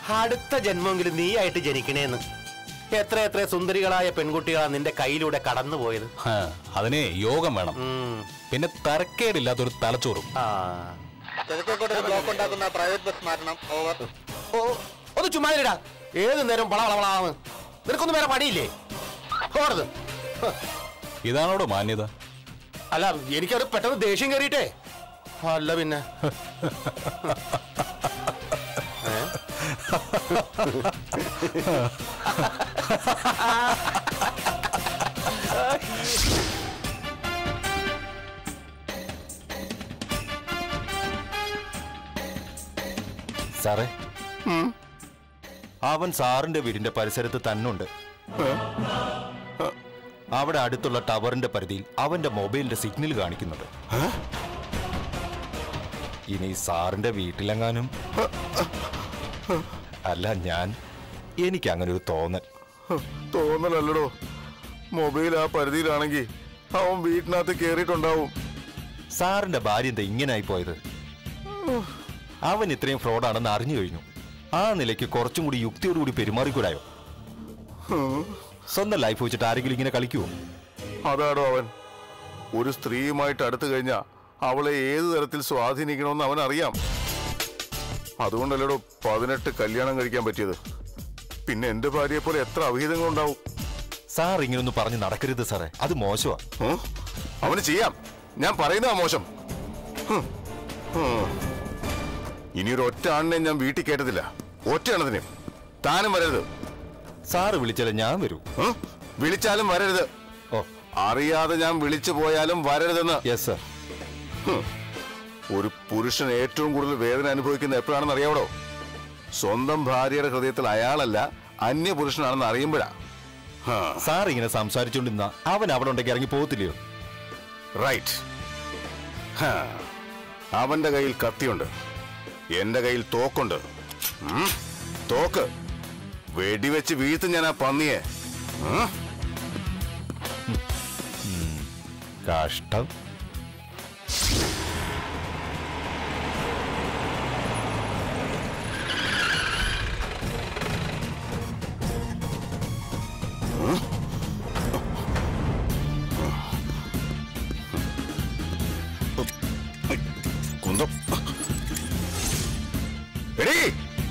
അടുത്ത ജന്മമെങ്കിലും നീ ആയിട്ട് ജനിക്കണേന്ന് എത്ര എത്ര സുന്ദരികളായ പെൺകുട്ടികളാ നിന്റെ കയ്യിലൂടെ കടന്നുപോയത് ഹാ, അതിനെ യോഗം വേണം ഉം. പിന്നെ തരക്കേടില്ലാത്തൊരു തലച്ചോറും ആ ബ്ലോക്ക് ഉണ്ടാക്കുന്ന പ്രൈവറ്റ് ബസ് മാറ്റണം ഓവർ ഓ ഒന്ന് ചുമ്മാ ഇരിടാ ഏത് നേരം വളവളവളാന്ന് നിനക്കൊന്നും വേറെ പണിയില്ലേ ഓടത് ഇതാണോടോ മാന്യത അല്ല എനിക്കത് പെട്ടെന്ന് ദേഷ്യം കയറിയിട്ടേ അല്ല പിന്നെ ഏ? സാറേ അവൻ സാറിന്റെ വീടിന്റെ പരിസരത്ത് തന്നുണ്ട് അവിടെ അടുത്തുള്ള ടവറിന്റെ പരിധിയിൽ അവന്റെ മൊബൈലിന്റെ സിഗ്നൽ കാണിക്കുന്നുണ്ട് ഇനി സാറിന്റെ വീട്ടിലെങ്ങാനും അല്ല ഞാൻ എനിക്ക് അങ്ങനെ ഒരു തോന്നൽ തോന്നലല്ലടോ മൊബൈൽ ആ പരിധിയിലാണെങ്കിൽ അവൻ വീട്ടിനകത്ത് കേറിയിട്ടുണ്ടാവും സാറിന്റെ ഭാര്യ എന്താ ഇങ്ങനായി പോയത് അവൻ ഇത്രയും ഫ്രോഡാണെന്ന് അറിഞ്ഞു കഴിഞ്ഞു ആ നിലയ്ക്ക് കുറച്ചും കൂടി യുക്തിയോടുകൂടി പെരുമാറിക്കൂടായോ സ്വന്തം ലൈഫ് വെച്ചിട്ട് ആരെങ്കിലും ഇങ്ങനെ കളിക്കുവോ അതാടോ അവൻ ഒരു സ്ത്രീയുമായിട്ട് അടുത്തു കഴിഞ്ഞാ അവളെ ഏത് തരത്തിൽ സ്വാധീനിക്കണമെന്ന് അവൻ അറിയാം അതുകൊണ്ടല്ലടോ പതിനെട്ട് കല്യാണം കഴിക്കാൻ പറ്റിയത് പിന്നെ എന്റെ ഭാര്യയെ പോലെ എത്ര അവിഹിതങ്ങളുണ്ടാവും സാർ ഇങ്ങനൊന്നും പറഞ്ഞ് നടക്കരുത് സാറേ അത് മോശമാ ഉം? അവന് ചെയ്യാം ഞാൻ പറയുന്നതാ മോശം ഹും. ഹും. ഇനിയൊരു ഒറ്റ ആണിനെ ഞാൻ വീട്ടിൽ കേട്ടതില്ല ഒറ്റ എണ്ണത്തിനും താനും വരരുത് സാറ് വിളിച്ചാലേ ഞാൻ വരൂ ഉം? വിളിച്ചാലും വരരുത് ഓ അറിയാതെ ഞാൻ വിളിച്ചു പോയാലും വരരുതെന്ന് യെസ് സർ ഒരു പുരുഷൻ ഏറ്റവും കൂടുതൽ വേദന അനുഭവിക്കുന്ന എപ്പോഴാണെന്ന് അറിയാവടോ സ്വന്തം ഭാര്യയുടെ ഹൃദയത്തിൽ അയാളല്ല അന്യ പുരുഷനാണെന്ന് അറിയുമ്പോഴാ സാർ ഇങ്ങനെ സംസാരിച്ചുകൊണ്ടിരുന്ന അവൻ അവിടെ ഉണ്ടെങ്കിൽ ഇറങ്ങി പോകത്തില്ലയോ റൈറ്റ് അവന്റെ കയ്യിൽ കത്തിയുണ്ട് എന്റെ കയ്യിൽ തോക്കുണ്ട് ഉം? തോക്ക് വെടിവെച്ച് വീഴ്ത്തും ഞാൻ ആ പന്നിയെ ഉം? കഷ്ടം കുന്തം എടീ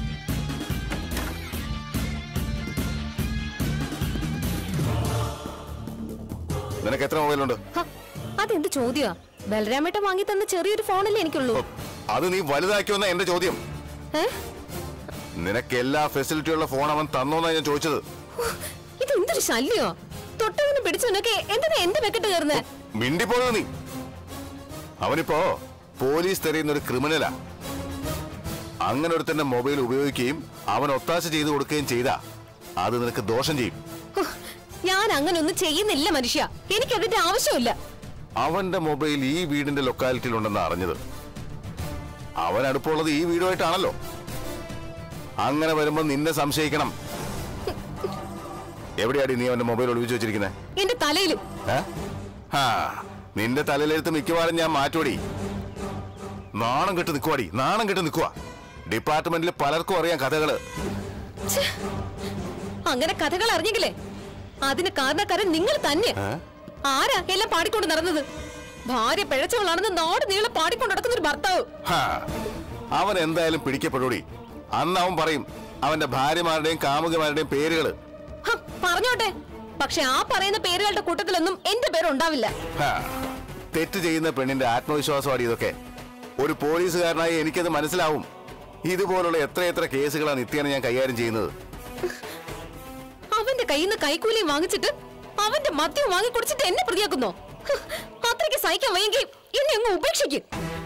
നിനക്ക് എത്ര മൊബൈലുണ്ട് ഹ, അതെന്ത് ചോദ്യമാ ബലരാമേട്ടൻ വാങ്ങി തന്ന ചെറിയൊരു ഫോണല്ലേ എനിക്കുള്ളൂ അത് നീ വലുതാക്കിയോന്ന എന്റെ ചോദ്യം ഏ? നിനക്ക് എല്ലാ ഫെസിലിറ്റിയുള്ള ഫോൺ അവൻ തന്നോന്നാ ഞാൻ ചോദിച്ചത് ഉഹ്, ഇത് എന്തൊരു ശല്യോ തൊട്ടവന് പിടിച്ചവനൊക്കെ എന്തിനാ എന്റെ വെക്കിട്ട് കയറുന്നേ മിണ്ടിപ്പോയത് നീ അവനിപ്പോ പോലീസ് തെരയുന്ന ഒരു ക്രിമിനലാ അങ്ങനെ ഒരുത്തന്റെ മൊബൈൽ ഉപയോഗിക്കുകയും അവൻ ഒത്താശ ചെയ്തു കൊടുക്കുകയും ചെയ്താ അത് നിനക്ക് ദോഷം ചെയ്യും ഉഹ്, ഞാൻ അങ്ങനെ ഒന്നും ചെയ്യുന്നില്ല മനുഷ്യ എനിക്ക് അതിന്റെ ആവശ്യമില്ല അവന്റെ മൊബൈൽ ഈ വീടിന്റെ ലൊക്കാലിറ്റിയിൽ ഉണ്ടെന്ന് അറിഞ്ഞത് അവൻ അടുപ്പുള്ളത് ഈ വീടുമായിട്ടാണല്ലോ അങ്ങനെ വരുമ്പോ നിന്നെ സംശയിക്കണം എവിടെയാടി നീ അവന്റെ മൊബൈൽ ഒളിപ്പിച്ചു വെച്ചിരിക്കുന്നത് എന്റെ തലയിലും ആ നിന്റെ തലയിലെടുത്ത് മിക്കവാറും ഞാൻ മാറ്റോടി നാണം കെട്ട് നിൽക്കുവാടി നാണം കെട്ട് നിൽക്കുവാ ഡിപ്പാർട്ട്മെന്റിൽ പലർക്കും അറിയാം കഥകള് ഛെ, അങ്ങനെ കഥകൾ അറിഞ്ഞെങ്കിലേ അതിന് കാരണക്കാരൻ നിങ്ങൾ തന്നെ ആരാ എല്ലാം പാടിക്കൊണ്ട് നടന്നത് ഭാര്യ പിഴച്ചവളാണെന്ന് നാട് നീളെ പാടിക്കൊണ്ട് നടക്കുന്ന ഒരു ഭർത്താവ് ഹാ, അവൻ എന്തായാലും പിടിക്കപ്പെടൂടി അന്ന് അവൻ പറയും അവന്റെ ഭാര്യമാരുടെയും കാമുകമാരുടെയും പേരുകള് ഹ, പറഞ്ഞോട്ടെ പക്ഷെ ആ പറയുന്ന പേരുകളുടെ കൂട്ടത്തിലൊന്നും എന്റെ പേരുണ്ടാവില്ല ഹാ, തെറ്റ് ചെയ്യുന്ന പെണ്ണിന്റെ ആത്മവിശ്വാസമാണ് ഇതൊക്കെ ഒരു പോലീസുകാരനായി എനിക്കത് മനസ്സിലാവും ഇതുപോലുള്ള എത്രയെത്ര കേസുകളാണ് നിത്യേന ഞാൻ കൈകാര്യം ചെയ്യുന്നത് അവന്റെ കയ്യിൽ നിന്ന് കൈക്കൂലിയും വാങ്ങിച്ചിട്ട് അവന്റെ മദ്യം വാങ്ങി കുടിച്ചിട്ട് എന്നെ പ്രതിയാക്കുന്നോ ഹ്, അത്രയ്ക്ക് സഹിക്കാൻ വയ്യെങ്കിൽ എന്നെ അങ്ങ് ഉപേക്ഷിക്കും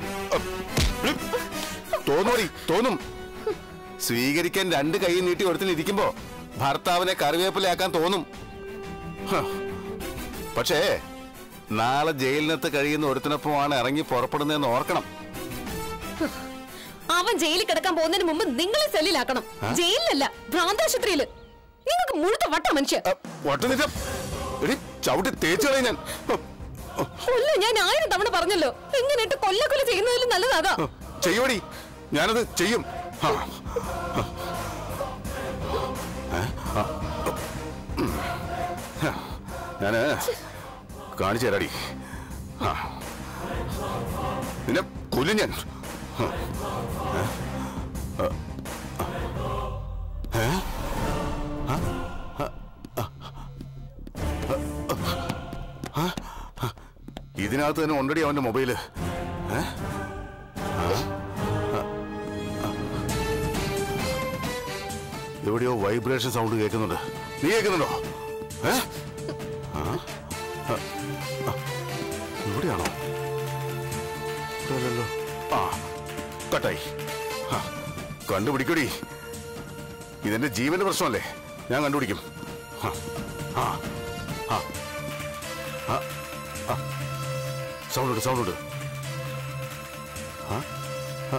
തോന്നൂടി തോന്നും സ്വീകരിക്കാൻ രണ്ട് കൈ നീട്ടി ഒരുത്തിനിരിക്കുമ്പോ ഭർത്താവിനെ കറിവേപ്പിലയാക്കാൻ തോന്നും ഹ. പക്ഷേ നാളെ ജയിലിനകത്ത് കഴിയുന്ന ഒരുത്തിനൊപ്പമാണ് ഇറങ്ങി പുറപ്പെടുന്നതെന്ന് ഓർക്കണം അവൻ ജയിലിൽ കിടക്കാൻ പോകുന്നതിന് മുമ്പ് നിങ്ങളെ സെല്ലിലാക്കണം ജയിലിലല്ല ഭ്രാന്താശുപത്രിയില് നിങ്ങൾക്ക് മുഴുത്ത വട്ട മനുഷ്യ ഒട്ടുനിറ്റം എടി ചവിട്ടി തേച്ചു കളയും ഞാൻ ഹ. കൊല്ല ഞാൻ ആയിരം തവണ പറഞ്ഞല്ലോ ഇങ്ങനെയിട്ട് കൊല്ല കൊല്ല ചെയ്യുന്നതിലും നല്ലതാ ചെയ്യോടി ഞാനത് ചെയ്യും ഹ. ഞാന് കാണിച്ചു തരാടി ആ. നിന്നെ കൊല്ലും ഞാൻ ആ. ഏ? ആ? ആ? ആ? ആ? ആ? ഇതിനകത്ത് തന്നെ ഉണ്ടടി അവന്റെ മൊബൈല് ഏ? ആ? ആ? ആ? എവിടെയോ വൈബ്രേഷൻ സൗണ്ട് കേൾക്കുന്നുണ്ട് നീ കേൾക്കുന്നുണ്ടോ ഏ ആ? ആ? ആ? ഇവിടെയാണോ ഇല്ലല്ലോ. ആ കട്ടായി ആ, കണ്ടുപിടിക്കടി ഇതെന്റെ ജീവന്റെ പ്രശ്നമല്ലേ ഞാൻ കണ്ടുപിടിക്കും ആ, ആ, ആ, ആ, ആ. സൗണ്ട് ഉണ്ട് സൗണ്ട് ഉണ്ട് ആ, ആ.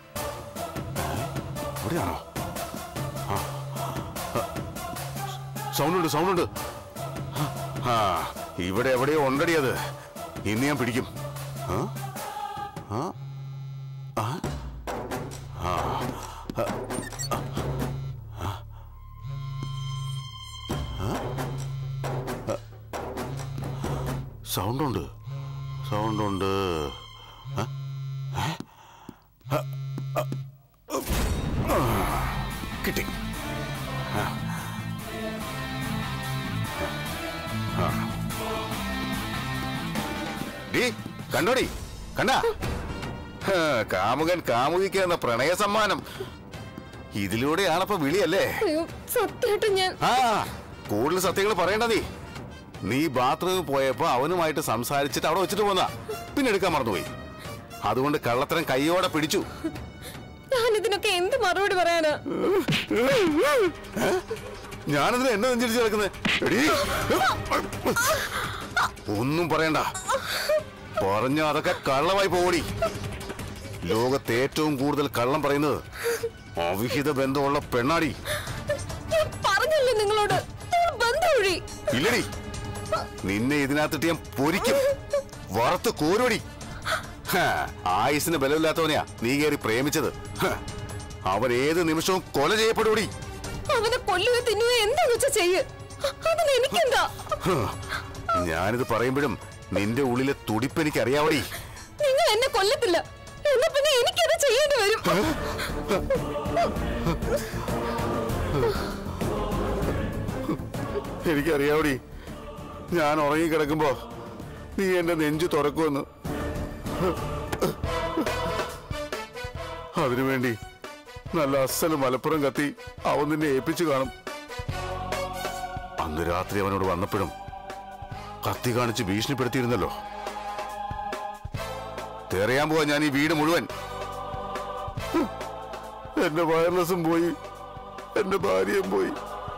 അവിടെയാണോ ആ, ആ. സൗണ്ട് ഉണ്ട് സൗണ്ട് ഉണ്ട് ആ ഇവിടെ എവിടെയോ ഉണ്ടടി അത് ഇന്ന് ഞാൻ പിടിക്കും ആ? ആ? ആ? ആ. ആ. ആ. ആ. സൗണ്ടുണ്ട് സൗണ്ടുണ്ട് ആ? ഏ? ആ. ആ. ആ. കിട്ടി ആ. ആ. ഡീ കണ്ടോടി കണ്ടാ ഹാ, കാമുകൻ കാമുകിക്ക് എന്ന പ്രണയ സമ്മാനം ഇതിലൂടെയാണപ്പോ വിളിയല്ലേ അയ്യോ സത്യമായിട്ടും ഞാൻ ആ കൂടുതൽ സത്യങ്ങൾ പറയണ്ട നീ നീ ബാത്റൂമിൽ പോയപ്പോ അവനുമായിട്ട് സംസാരിച്ചിട്ട് അവിടെ വെച്ചിട്ട് പോന്നാ പിന്നെ എടുക്കാൻ മറന്നുപോയി അതുകൊണ്ട് കള്ളത്തരം കൈയോടെ പിടിച്ചു ഞാൻ ഇതിനൊക്കെ എന്ത് മറുപടി പറയാനാ ഞാനതിന് എന്നെ നെഞ്ചിടിച്ച് കിടക്കുന്നത് എടീ. ഒന്നും പറയണ്ട പറഞ്ഞ അതൊക്കെ കള്ളമായി പോടി ലോകത്ത് ഏറ്റവും കൂടുതൽ കള്ളം പറയുന്നത് അവിഹിത ബന്ധമുള്ള പെണ്ണാടി ഞാൻ പറഞ്ഞല്ലോ നിങ്ങളോട് നിങ്ങൾ ബന്ധം ഒഴി ഇല്ലടി നിന്നെ ഇതിനകത്തിട്ട് ഞാൻ പൊരിക്കും വറുത്ത് കോരോടി ഹാ, ആയുസിന് ബലമില്ലാത്തവനെയാ നീ കയറി പ്രേമിച്ചത് ഹ, അവൻ ഏത് നിമിഷവും കൊല ചെയ്യപ്പെടൂടി അവനെ കൊല്ലുകയോ തിന്നുകയോ എന്താന്ന് വെച്ചാ ചെയ്യ് അതിന് എനിക്കെന്താ ഹ, ഞാനിത് പറയുമ്പോഴും നിന്റെ ഉള്ളിലെ തുടിപ്പ് എനിക്ക് അറിയാവടി നിങ്ങൾ എന്നെ കൊല്ലത്തില്ല എന്നാ പിന്നെ എനിക്കത് ചെയ്യേണ്ടി വരും എനിക്കറിയാവടി ഞാൻ ഉറങ്ങിക്കിടക്കുമ്പോ നീ എന്റെ നെഞ്ചു തുറക്കുമെന്ന് അതിനുവേണ്ടി നല്ല അസല് മലപ്പുറം കത്തി അവൻ നിന്നെ ഏൽപ്പിച്ചു കാണും അന്ന് രാത്രി അവനോട് വന്നപ്പോഴും കത്തി കാണിച്ച് ഭീഷണിപ്പെടുത്തിയിരുന്നല്ലോ തെറിയാൻ പോവാ ഞാൻ ഈ വീട് മുഴുവൻ എന്റെ വയർലെസ്സും പോയി എന്റെ ഭാര്യയും പോയി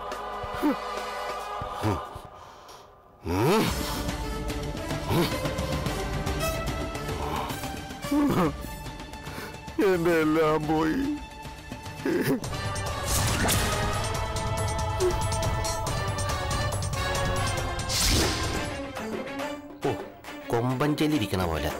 എന്റെ എല്ലാം പോയി ഓ കൊമ്പഞ്ചലിരിക്കണ പോലെ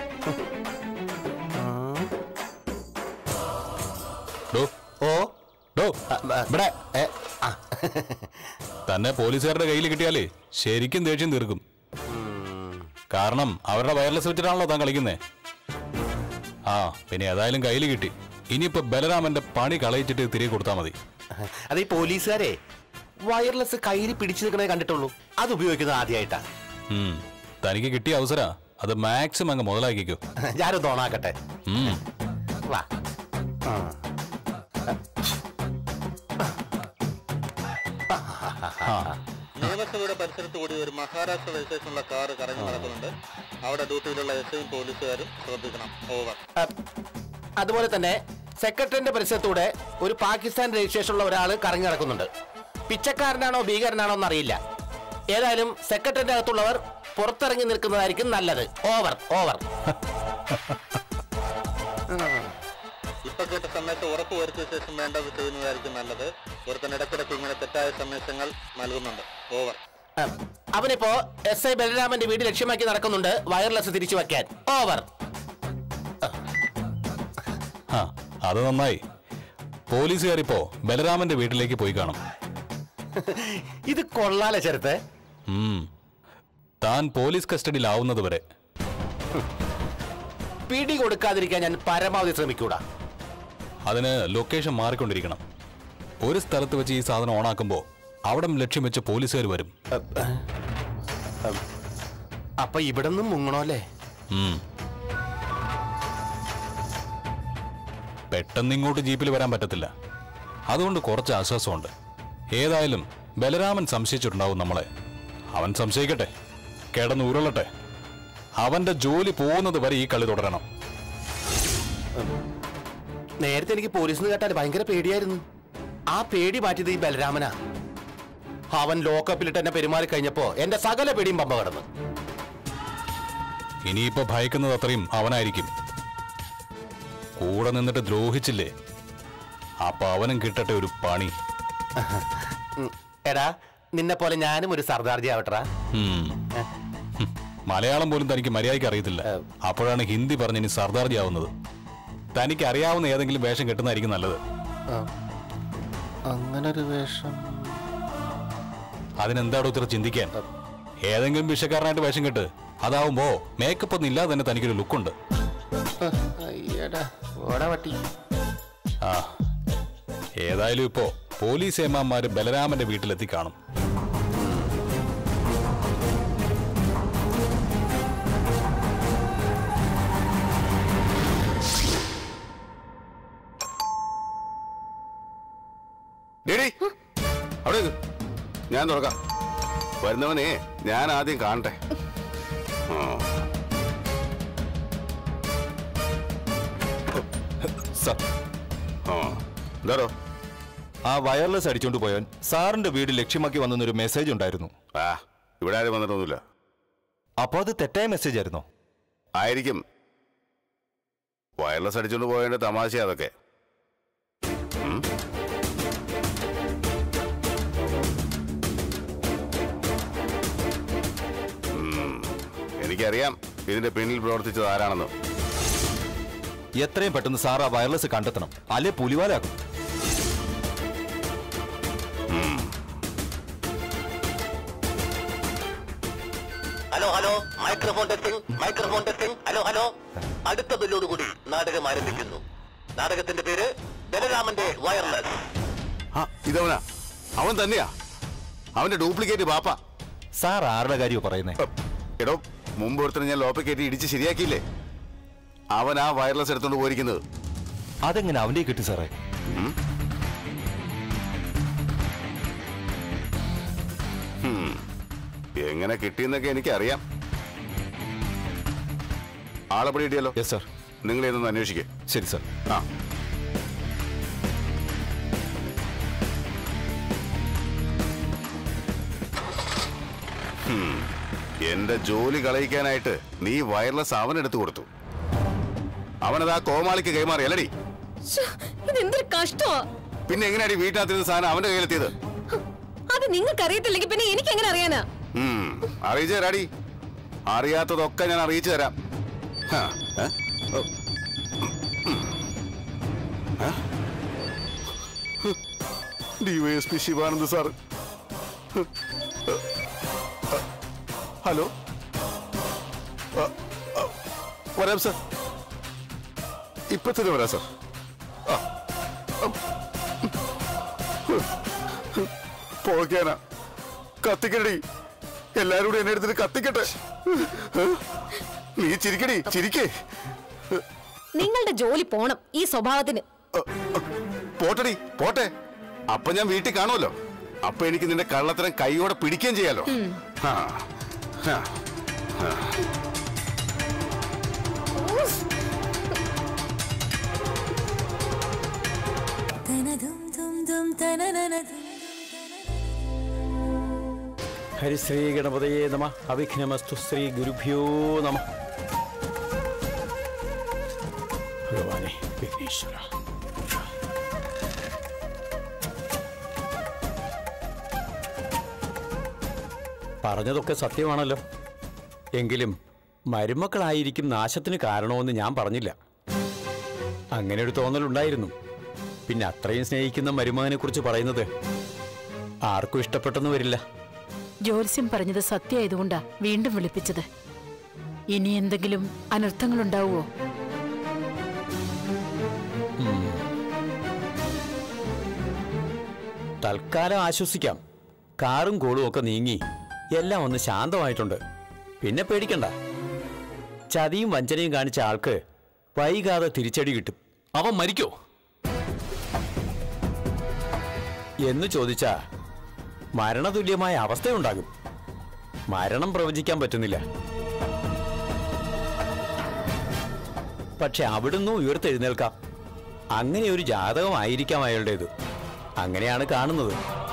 ഡോ ഓ ഡോ ആ, ആ, ഇവിടെ ഏ, ആ. തന്നെ പോലീസുകാരുടെ കയ്യിൽ കിട്ടിയാലേ ശരിക്കും ദേഷ്യം തീർക്കും കാരണം അവരുടെ വയർലെസ് വെച്ചിട്ടാണല്ലോ താൻ കളിക്കുന്നേ ആ പിന്നെ ഏതായാലും കയ്യിൽ കിട്ടി ഇനിയിപ്പോ ബലരാമന്റെ പണി കളയിച്ചിട്ട് തിരികെ കൊടുത്താൽ മതി അത് ഈ പോലീസുകാരെ വയർലെസ് കയ്യിൽ പിടിച്ചു നിൽക്കണേ കണ്ടിട്ടുള്ളൂ അത് ഉപയോഗിക്കുന്നത് ആദ്യമായിട്ടാ ഉം. തനിക്ക് കിട്ടിയ അവസര അത് മാക്സിമം അങ്ങ് മുതലാക്കിക്കോ ഞാനൊന്ന് ഓണാക്കട്ടെ ഉം. വാ ആ. നിയമസഭയുടെ പരിസരത്ത് കൂടി ഒരു മഹാരാഷ്ട്ര രജിസ്ട്രേഷനുള്ള കാറ് കറങ്ങി നടക്കുന്നുണ്ട് അവിടെ ഡ്യൂട്ടിയിലുള്ള എസ് ഐയും പോലീസുകാരും ശ്രദ്ധിക്കണം ഓവർ ആ, അതുപോലെ തന്നെ സെക്രട്ടറിന്റെ പരിസരത്തൂടെ ഒരു പാകിസ്ഥാൻ രജിസ്ട്രേഷൻ ഉള്ള ഒരാൾ കറങ്ങി നടക്കുന്നുണ്ട് പിച്ചക്കാരനാണോ ഭീകരനാണോ എന്നറിയില്ല ഏതായാലും സെക്രട്ടറിന്റെ അകത്തുള്ളവർ പുറത്തിറങ്ങി നിൽക്കുന്നതായിരിക്കും നല്ലത് ഓവർ ഓവർ ഇപ്പൊ കേട്ട സമയത്ത് ഉറപ്പ് വരുത്തിയ ശേഷം വേണ്ടത് ചെയ്യുന്നതായിരിക്കും നല്ലത് ഒരുത്തൻ ഇടയ്ക്കിടയ്ക്ക് ഇങ്ങനെ തെറ്റായ സന്ദേശങ്ങൾ നൽകുന്നുണ്ട് ഓവർ ആ, അവനിപ്പോ എസ് ഐ ബലരാമന്റെ വീട് ലക്ഷ്യമാക്കി നടക്കുന്നുണ്ട് വയർലെസ് തിരിച്ചു വെക്കാൻ ഓവർ ആ അത് നന്നായി പോലീസുകാരിപ്പോ ബലരാമന്റെ വീട്ടിലേക്ക് പോയി കാണും ഇത് കൊള്ളാലെ ചെറുത്തെ ഉം. താൻ പോലീസ് കസ്റ്റഡിയിലാവുന്നത് വരെ പിടി കൊടുക്കാതിരിക്കാൻ ഞാൻ പരമാവധി ശ്രമിക്കൂടാ അതിന് ലൊക്കേഷൻ മാറിക്കൊണ്ടിരിക്കണം ഒരു സ്ഥലത്ത് വെച്ച് ഈ സാധനം ഓണാക്കുമ്പോൾ അവിടം ലക്ഷ്യം വെച്ച് പോലീസുകാർ വരും അപ്പൊ ഇവിടെ നിന്നും മുങ്ങണോ അല്ലേ ഉം. പെട്ടെന്ന് ഇങ്ങോട്ട് ജീപ്പിൽ വരാൻ പറ്റത്തില്ല അതുകൊണ്ട് കുറച്ച് ആശ്വാസമുണ്ട് ഏതായാലും ബലരാമൻ സംശയിച്ചിട്ടുണ്ടാവും നമ്മളെ അവൻ സംശയിക്കട്ടെ കിടന്ന് ഉരുളട്ടെ അവന്റെ ജോലി പോകുന്നത് വരെ ഈ കളി തുടരണം നേരത്തെ എനിക്ക് പോലീസിന് കേട്ടാൽ ഭയങ്കര പേടിയായിരുന്നു ആ പേടി മാറ്റിയത് ഈ ബലരാമനാ അവൻ ലോക്കപ്പിലിട്ട് എന്നെ പെരുമാറി കഴിഞ്ഞപ്പോ എന്റെ സകല പേടിയും പമ്പ കിടന്നു ഇനിയിപ്പോ ഭയക്കുന്നത് അത്രയും അവനായിരിക്കും കൂടെ നിന്നിട്ട് ദ്രോഹിച്ചില്ലേ അപ്പൊ അവനും കിട്ടട്ടെ ഒരു പണി ഉം. എടാ നിന്നെ പോലെ ഞാനും ഒരു സർദാർജി ആവട്ടെ ഉം. ഹും. മലയാളം പോലും തനിക്ക് മര്യാദയ്ക്ക് അറിയത്തില്ല അപ്പോഴാണ് ഹിന്ദി പറഞ്ഞ് ഇനി സർദാർജി ആവുന്നത് തനിക്ക് അറിയാവുന്ന ഏതെങ്കിലും വേഷം കെട്ടുന്നതായിരിക്കും നല്ലത് അങ്ങനെ ഒരു വേഷം അതിനെന്താടോ ഇത്ര ചിന്തിക്കാൻ ഏതെങ്കിലും വിഷക്കാരനായിട്ട് വേഷം കെട്ട് അതാവുമ്പോ മേക്കപ്പ് ഒന്നും ഇല്ലാതെ തന്നെ തനിക്കൊരു ലുക്കുണ്ട് അയ്യടാ ഓടാ പട്ടി ആ ഏതായാലും ഇപ്പോ പോലീസ് ഏമാന്മാര് ബലരാമന്റെ വീട്ടിലെത്തി കാണും ഡേടി അവിടെ നിക്ക്. ഞാൻ തുറക്കാം വരുന്നവനെ ഞാൻ ആദ്യം കാണട്ടെ ആ. സർ ആ എന്താടോ ആ വയർലെസ് അടിച്ചോണ്ട് പോയവൻ സാറിന്റെ വീട് ലക്ഷ്യമാക്കി വന്നൊരു മെസ്സേജ് ഉണ്ടായിരുന്നു ആ ഇവിടെ ആരും വന്നിട്ടൊന്നുമില്ല അപ്പൊ അത് തെറ്റായ മെസ്സേജ് ആയിരുന്നോ ആയിരിക്കും വയർലെസ് അടിച്ചുകൊണ്ട് പോയതിന്റെ തമാശ അതൊക്കെ ഉം. ഉം. എനിക്കറിയാം ഇതിന്റെ പിന്നിൽ പ്രവർത്തിച്ചത് ആരാണെന്ന് എത്രയും പെട്ടെന്ന് സാർ ആ വയർലെസ് കണ്ടെത്തണം അല്ലെ പുലിവാലാക്കും hello hello microphone testing microphone testing hello hello അടുത്ത ബില്ലോടുകൂടി നാടകം ആരംഭിക്കുന്നു നാടകത്തിന്റെ പേര് ബലരാമന്റെ വയർലെസ് ആ ഇതവനാ അവൻ തന്നെയാ അവന്റെ ഡ്യൂപ്ലിക്കേറ്റ് ബാപ്പ സാർ ആരുടെ കാര്യമോ പറയുന്നേ എടോ മുമ്പ് ഒരുത്തനെ ഞാൻ ലോപ്പ കയറ്റി ഇടിച്ച് ശരിയാക്കിയില്ലേ അവൻ ആ വയർലെസ് എടുത്തോണ്ട് പോയിരിക്കുന്നത് അതെങ്ങനെ അവന്റെ കിട്ടി സാറേ എങ്ങനെ കിട്ടിയെന്നൊക്കെ എനിക്കറിയാം ആളെപ്പടി കിട്ടിയല്ലോ യെസ് സാർ നിങ്ങൾ ഇതൊന്ന് അന്വേഷിക്കേ ശരി സാർ ആ ഹും. എന്റെ ജോലി കളയിക്കാനായിട്ട് നീ വയർലെസ് അവൻ എടുത്തു കൊടുത്തു അവനത് ആ കോമാളിക്ക് കൈമാറി അല്ലടി ശ്ശോ, ഇതെന്തൊരു കഷ്ടമാ പിന്നെ എങ്ങനെയാടി വീട്ടിനകത്തിരുന്ന സാധനം അവന്റെ കയ്യിലെത്തിയത് അത് നിങ്ങൾക്ക് അറിയത്തില്ലെങ്കിൽ പിന്നെ എനിക്ക് എങ്ങനെ അറിയാനാ ഉം, അറിയിച്ചു തരാടി അറിയാത്തതൊക്കെ ഞാൻ അറിയിച്ചു തരാം ഹാ, ഏ? ഓ. ഏ? ഡിവൈഎസ്പി ശിവാനന്ദ് സാർ ഹലോ ആ, ആ, വരാം സാർ ഇപ്പൊ തന്നെ വരാം സാർ ആ, ആ. പോകാനാ കത്തിക്കടി എല്ലാരും കൂടി എന്നെ എടുത്തിട്ട് കത്തിക്കട്ടെ നീ ചിരിക്കടി ചിരിക്കേ നിങ്ങളുടെ ജോലി പോണം ഈ സ്വഭാവത്തിന് പോട്ടടി പോട്ടെ അപ്പൊ ഞാൻ വീട്ടിൽ കാണുമല്ലോ അപ്പൊ എനിക്ക് നിന്റെ കള്ളത്തരം കൈയോടെ പിടിക്കുകയും ചെയ്യാലോ ആ, ആ. ഹരിശ്രീ ഗണപതയേ നമ അവിഘ്നമസ്തു ശ്രീ ഗുരുഭ്യോ നമ ഭഗവാനെ വിഘ്നേശ്വര പറഞ്ഞതൊക്കെ സത്യമാണല്ലോ എങ്കിലും മരുമക്കളായിരിക്കും നാശത്തിന് കാരണമെന്ന് ഞാൻ പറഞ്ഞില്ല അങ്ങനെ ഒരു തോന്നലുണ്ടായിരുന്നു പിന്നെ അത്രയും സ്നേഹിക്കുന്ന മരുമകനെ കുറിച്ച് പറയുന്നത് ആർക്കും ഇഷ്ടപ്പെട്ടെന്ന് വരില്ല ജ്യോത്സ്യം പറഞ്ഞത് സത്യമായതുകൊണ്ടാ വീണ്ടും വിളിപ്പിച്ചത് ഇനി എന്തെങ്കിലും അനർത്ഥങ്ങളുണ്ടാവുമോ തൽക്കാലം ആശ്വസിക്കാം കാറും കോളും ഒക്കെ നീങ്ങി എല്ലാം ഒന്ന് ശാന്തമായിട്ടുണ്ട് പിന്നെ പേടിക്കണ്ട ചതിയും വഞ്ചനയും കാണിച്ച ആൾക്ക് വൈകാതെ തിരിച്ചടി കിട്ടും അവൻ മരിക്കോ എന്ന് ചോദിച്ചാ മരണതുല്യമായ അവസ്ഥയുണ്ടാകും മരണം പ്രവചിക്കാൻ പറ്റുന്നില്ല പക്ഷെ അവിടുന്ന് ഉയർത്തെഴുന്നേൽക്കാം അങ്ങനെ ഒരു ജാതകമായിരിക്കാം അയാളുടേത് അങ്ങനെയാണ് കാണുന്നത്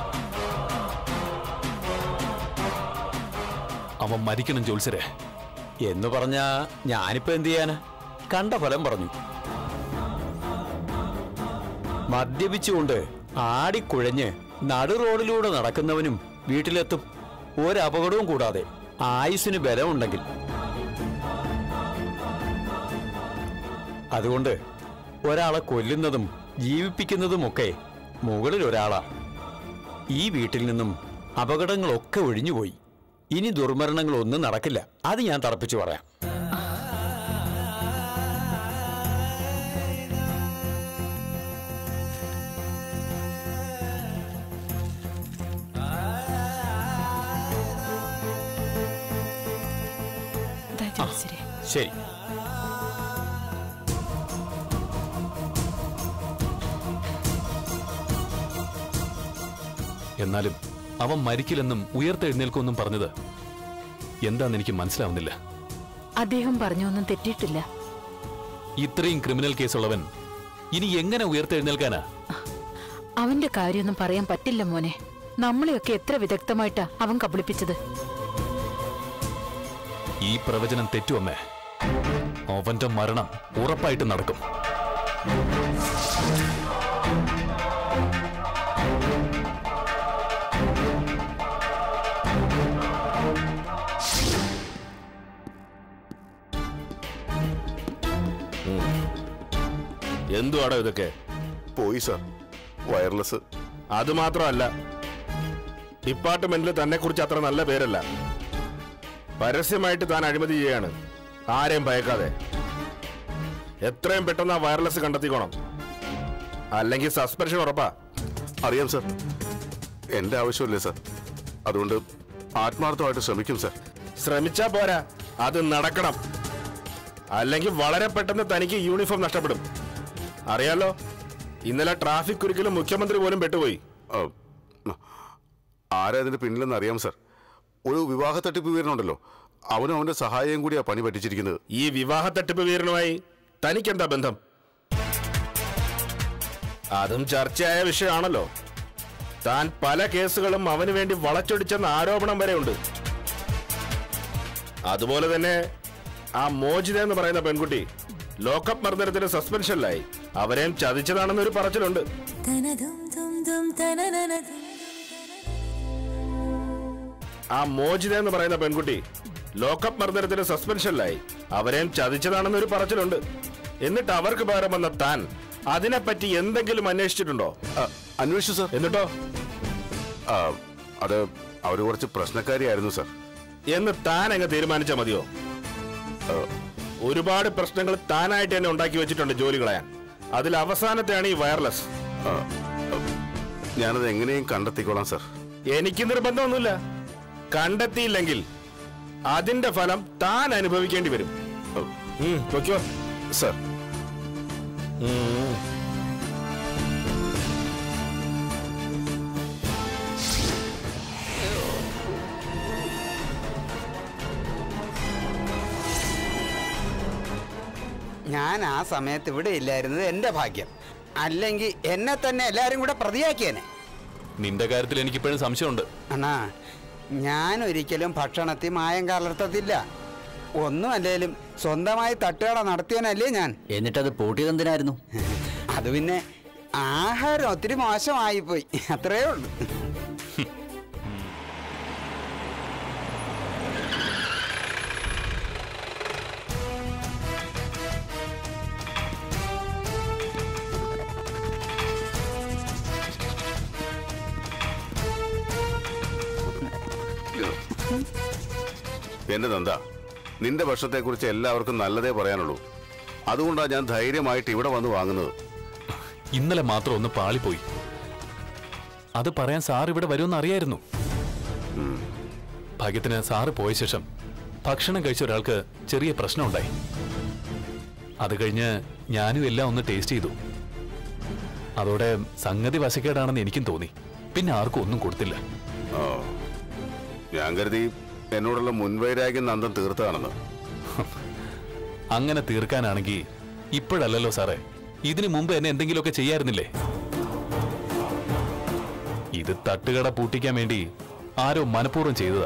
അവൻ മരിക്കണം ജോത്സരെ എന്ന് പറഞ്ഞാ ഞാനിപ്പോ എന്ത് ചെയ്യാന് കണ്ട ഫലം പറഞ്ഞു മദ്യപിച്ചുകൊണ്ട് ആടിക്കുഴഞ്ഞ് നടു റോഡിലൂടെ നടക്കുന്നവനും വീട്ടിലെത്തും ഒരപകടവും കൂടാതെ ആയുസ്സിന് ബലമുണ്ടെങ്കിൽ അതുകൊണ്ട് ഒരാളെ കൊല്ലുന്നതും ജീവിപ്പിക്കുന്നതുമൊക്കെ മുകളിൽ ഒരാളാ ഈ വീട്ടിൽ നിന്നും അപകടങ്ങളൊക്കെ ഒഴിഞ്ഞുപോയി ഇനി ദുർമരണങ്ങളൊന്നും നടക്കില്ല അത് ഞാൻ തറപ്പിച്ചു പറയാം ദാ ജ്യോത്സ്യരെ ശരി എന്നാലും അവൻ മരിക്കില്ലെന്നും ഉയർത്തെഴുന്നേൽക്കുമെന്നും പറഞ്ഞത് എന്താന്ന് എനിക്ക് മനസ്സിലാവുന്നില്ല അദ്ദേഹം പറഞ്ഞൊന്നും തെറ്റിയിട്ടില്ല ഇത്രയും ക്രിമിനൽ കേസുള്ളവൻ ഇനി എങ്ങനെ ഉയർത്തെഴുന്നേൽക്കാനാ അവന്റെ കാര്യമൊന്നും പറയാൻ പറ്റില്ല മോനെ നമ്മളെയൊക്കെ എത്ര വിദഗ്ധമായിട്ടാ അവൻ കബളിപ്പിച്ചത് ഈ പ്രവചനം തെറ്റുവമ്മേ അവന്റെ മരണം ഉറപ്പായിട്ട് നടക്കും എന്തുവാടോ ഇതൊക്കെ പോയി സാർ വയർലെസ് അത് മാത്രമല്ല ഡിപ്പാർട്ട്മെന്റിൽ തന്നെ കുറിച്ച് അത്ര നല്ല പേരല്ല പരസ്യമായിട്ട് താൻ അഴിമതി ചെയ്യാണ് ആരെയും ഭയക്കാതെ എത്രയും പെട്ടെന്ന് ആ വയർലെസ് കണ്ടെത്തിക്കോണം അല്ലെങ്കിൽ സസ്പെൻഷൻ ഉറപ്പാ അറിയാം സാർ എന്റെ ആവശ്യമില്ലേ സാർ അതുകൊണ്ട് ആത്മാർത്ഥമായിട്ട് ശ്രമിക്കും സാർ ശ്രമിച്ചാ പോരാ അത് നടക്കണം അല്ലെങ്കിൽ വളരെ പെട്ടെന്ന് തനിക്ക് യൂണിഫോം നഷ്ടപ്പെടും അറിയാലോ ഇന്നലെ ട്രാഫിക് കുരുക്കിലും മുഖ്യമന്ത്രി പോലും പെട്ടുപോയി ആ, ആരാ ഇതിന്റെ പിന്നിലെന്ന് അറിയാം സാർ ഒരു വിവാഹ തട്ടിപ്പ് വീരനുണ്ടല്ലോ അവനും അവന്റെ സഹായം കൂടിയാ പണി പറ്റിച്ചിരിക്കുന്നത് ഈ വിവാഹ തട്ടിപ്പ് വീരനുമായി തനിക്കെന്താ ബന്ധം അതും ചർച്ചയായ വിഷയമാണല്ലോ താൻ പല കേസുകളും അവന് വേണ്ടി വളച്ചൊടിച്ചെന്ന ആരോപണം വരെ ഉണ്ട് അതുപോലെ തന്നെ ആ മോചിത എന്ന് പറയുന്ന പെൺകുട്ടി ലോക്കപ്പ് മർദ്ദനത്തിന് സസ്പെൻഷനിലായി അവരെയും ചതിച്ചതാണെന്നൊരു പറച്ചിലുണ്ട് ആ മോചിത എന്ന് പറയുന്ന പെൺകുട്ടി ലോക്കപ്പ് മർദ്ദനത്തിന് സസ്പെൻഷനിലായി അവരെയും ചതിച്ചതാണെന്നൊരു പറച്ചിലുണ്ട് എന്നിട്ട് അവർക്ക് പകരം വന്ന താൻ അതിനെപ്പറ്റി എന്തെങ്കിലും അന്വേഷിച്ചിട്ടുണ്ടോ ആ, അന്വേഷിച്ചു സാർ എന്നിട്ടോ ആ, അത് അവര് കുറച്ച് പ്രശ്നക്കാരിയായിരുന്നു സാർ എന്ന് താൻ അങ്ങ് തീരുമാനിച്ചാൽ മതിയോ ഒരുപാട് പ്രശ്നങ്ങൾ താനായിട്ട് തന്നെ ഉണ്ടാക്കി വെച്ചിട്ടുണ്ട് ജോലി കളയാൻ അതിൽ അവസാനത്തെയാണ് ഈ വയർലെസ് ഞാനത് എങ്ങനെയും കണ്ടെത്തിക്കോളാം സാർ എനിക്ക് നിർബന്ധമൊന്നുമില്ല കണ്ടെത്തിയില്ലെങ്കിൽ അതിന്റെ ഫലം താൻ അനുഭവിക്കേണ്ടി വരും ഉം, പൊയ്ക്കോ സാർ ഞാൻ ആ സമയത്ത് ഇവിടെ ഇല്ലായിരുന്നത് എന്റെ ഭാഗ്യം അല്ലെങ്കിൽ എന്നെ തന്നെ എല്ലാരും കൂടെ പ്രതിയാക്കിയേനെ നിന്റെ കാര്യത്തിൽ എനിക്കിപ്പോഴും സംശയമുണ്ട് അണ്ണാ ഞാൻ ഒരിക്കലും ഭക്ഷണത്തിൽ മായം കലർത്തത്തില്ല ഒന്നും അല്ലേലും സ്വന്തമായി തട്ടുകട നടത്തിയവനല്ലേ ഞാൻ എന്നിട്ടത് പൂട്ടിയത് എന്തിനായിരുന്നു അത് പിന്നെ ആഹാരം ഒത്തിരി മോശമായിപ്പോയി അത്രേ ഉള്ളൂ എന്റെ നന്ദ നിന്റെ ഭക്ഷണത്തെക്കുറിച്ച് എല്ലാവർക്കും നല്ലതേ പറയാനുള്ളൂ അതുകൊണ്ടാണ് ഞാൻ ധൈര്യമായിട്ട് ഇവിടെ വന്ന് വാങ്ങുന്നത് ഇന്നലെ മാത്രം ഒന്ന് പാളിപ്പോയി അത് പറയാൻ സാർ ഇവിടെ വരുമെന്ന് അറിയായിരുന്നു ഭാഗ്യത്തിന് സാറ് പോയ ശേഷം ഭക്ഷണം കഴിച്ച ഒരാൾക്ക് ചെറിയ പ്രശ്നമുണ്ടായി അത് കഴിഞ്ഞ് ഞാനും എല്ലാം ഒന്ന് ടേസ്റ്റ് ചെയ്തു അതോടെ സംഗതി വശക്കേടാണെന്ന് എനിക്കും തോന്നി പിന്നെ ആർക്കും ഒന്നും കൊടുത്തില്ല ഓ ഞാൻ കരുതി എന്നോടുള്ള മുൻവൈരാഗ്യം നന്ദൻ തീർത്തതാണെന്ന് അങ്ങനെ തീർക്കാനാണെങ്കിൽ ഇപ്പോഴല്ലല്ലോ സാറേ ഇതിനു മുമ്പ് എന്നെ എന്തെങ്കിലുമൊക്കെ ചെയ്യായിരുന്നില്ലേ ഇത് തട്ടുകട പൂട്ടിക്കാൻ വേണ്ടി ആരോ മനഃപൂർവ്വം ചെയ്തതാ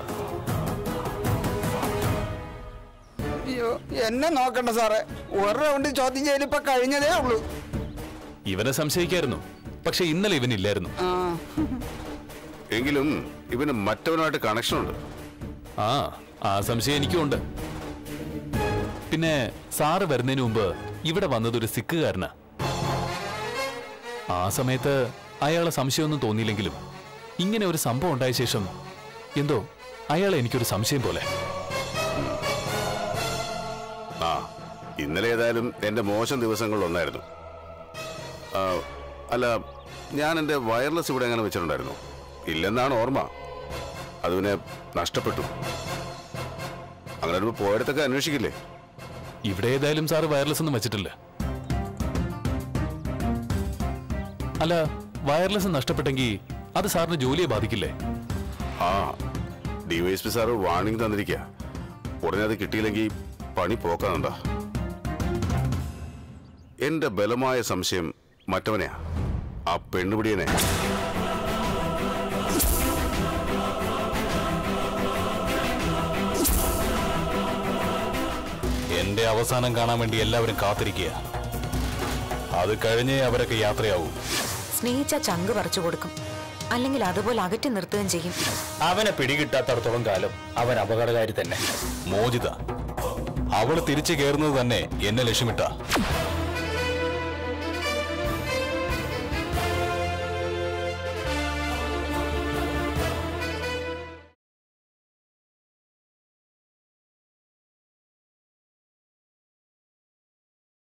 അയ്യോ എന്നെ നോക്കണ്ട സാറേ ഒരു റൗണ്ട് ചോദ്യം ചെയ്യൽ ഇപ്പൊ കഴിഞ്ഞതേ ഉള്ളൂ ഇവനെ സംശയിക്കായിരുന്നു പക്ഷെ ഇന്നലെ ഇവനില്ലായിരുന്നു ആ എങ്കിലും ഇവന് മറ്റവനുമായിട്ട് കണക്ഷൻ ഉണ്ട് ആ ആ സംശയം എനിക്കും ഉണ്ട് പിന്നെ സാറ് വരുന്നതിന് മുമ്പ് ഇവിടെ വന്നതൊരു സിക്കുകാരനാ ആ സമയത്ത് അയാളെ സംശയമൊന്നും തോന്നിയില്ലെങ്കിലും ഇങ്ങനെ ഒരു സംഭവം ഉണ്ടായ ശേഷം എന്തോ അയാളെ എനിക്കൊരു സംശയം പോലെ ആ ഇന്നലെ ഏതായാലും എന്റെ മോശം ദിവസങ്ങളിലൊന്നായിരുന്നു ആ, അല്ല ഞാൻ എന്റെ വയർലെസ് ഇവിടെ എങ്ങനെ വെച്ചിട്ടുണ്ടായിരുന്നു ഇല്ലെന്നാണ് ഓർമ്മ അത് പിന്നെ നഷ്ടപ്പെട്ടു അങ്ങനെ വരുമ്പോ പോയിടത്തൊക്കെ അന്വേഷിക്കില്ലേ ഇവിടെ ഏതായാലും സാറ് വയർലെസ് ഒന്നും വെച്ചിട്ടില്ല അല്ല വയർലെസ് നഷ്ടപ്പെട്ടെങ്കിൽ അത് സാറിന് ജോലിയെ ബാധിക്കില്ലേ ആ ഡിവൈഎസ്പി സാറ് വാണിംഗ് തന്നിരിക്കുക ഉടനെ അത് കിട്ടിയില്ലെങ്കിൽ പണി പോക്കാന്നുണ്ടാ എന്റെ ബലമായ സംശയം മറ്റവനെയാ ആ പെണ്ണുപിടിയനെ എന്റെ അവസാനം കാണാൻ വേണ്ടി എല്ലാവരും കാത്തിരിക്കുക അത് കഴിഞ്ഞേ അവരൊക്കെ യാത്രയാവൂ സ്നേഹിച്ച ചങ്ക് പറിച്ചു കൊടുക്കും അല്ലെങ്കിൽ അതുപോലെ അകറ്റി നിർത്തുകയും ചെയ്യും അവനെ പിടികിട്ടാത്തടത്തോളം കാലം അവൻ അപകടകാരി തന്നെ മോചിത അവള് തിരിച്ചു കയറുന്നത് തന്നെ എന്നെ ലക്ഷ്യമിട്ട